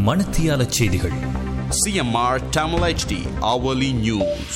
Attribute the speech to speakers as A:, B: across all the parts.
A: மணத்தியால செய்திகள்
B: CMR Tamil HD hourly news.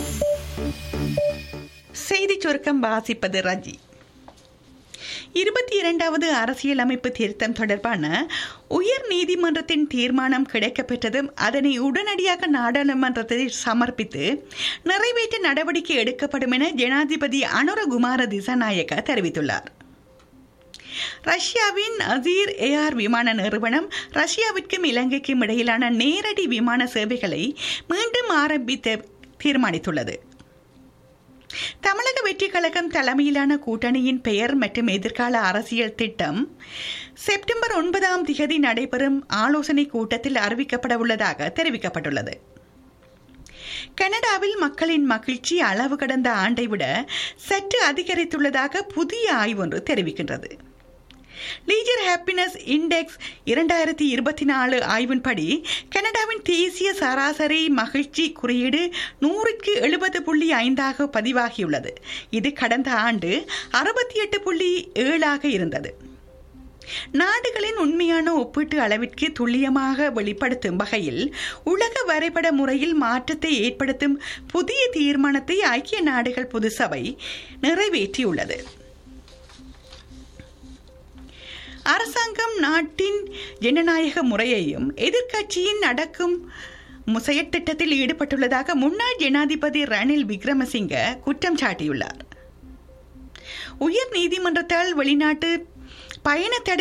C: செய்தி சுருக்கம் வாசிப்பது ரஜி இருபத்தி இரண்டாவது அரசியலமைப்பு திருத்தம் தொடர்பான உயர் நீதிமன்றத்தின் தீர்மானம் கிடைக்கப்பெற்றதும் அதனை உடனடியாக நாடாளுமன்றத்தில் சமர்ப்பித்து நிறைவேற்ற நடவடிக்கை எடுக்கப்படும் என ஜனாதிபதி அனுரகுமார திசாநாயக்க தெரிவித்துள்ளார் ரஷ்யாவின் அசீர் ஏஆர் விமான நிறுவனம் ரஷ்யாவிற்கும் இலங்கைக்கும் இடையிலான நேரடி விமான சேவைகளை மீண்டும் ஆரம்பித்து தீர்மானித்துள்ளது தமிழக வெற்றி கழகம் தலைமையிலான கூட்டணியின் பெயர் மற்றும் எதிர்கால அரசியல் திட்டம் செப்டம்பர் ஒன்பதாம் திகதி நடைபெறும் ஆலோசனை கூட்டத்தில் அறிவிக்கப்பட உள்ளதாக தெரிவிக்கப்பட்டுள்ளது கனடாவில் மக்களின் மகிழ்ச்சி அளவு கடந்த ஆண்டை விட சற்று அதிகரித்துள்ளதாக புதிய ஆய்வொன்று தெரிவிக்கின்றது லீஜர் ஹாப்பினஸ் இண்டெக்ஸ் இரண்டாயிரத்தி இருபத்தி நாலு ஆய்வின்படி கனடாவின் தேசிய சராசரி மகிழ்ச்சி குறியீடு நூறுக்கு எழுபது புள்ளி ஐந்தாக பதிவாகியுள்ளது இது கடந்த ஆண்டு அறுபத்தி எட்டு புள்ளி ஏழாக இருந்தது நாடுகளின் உண்மையான ஒப்பீட்டு அளவிற்கு துல்லியமாக வெளிப்படுத்தும் வகையில் உலக வரைபட முறையில் மாற்றத்தை ஏற்படுத்தும் புதிய தீர்மானத்தை ஐக்கிய நாடுகள் பொதுசபை நிறைவேற்றியுள்ளது அரசாங்கம் நாட்டின் ஜனநாயக முறையையும் எதிர்க்கட்சியின் நடக்கும் செயற்திட்டத்தில் ஈடுபட்டுள்ளதாக முன்னாள் ஜனாதிபதி ரணில் விக்ரமசிங்க குற்றம் சாட்டியுள்ளார் உயர் நீதிமன்றத்தால் வெளிநாட்டு பயண தடை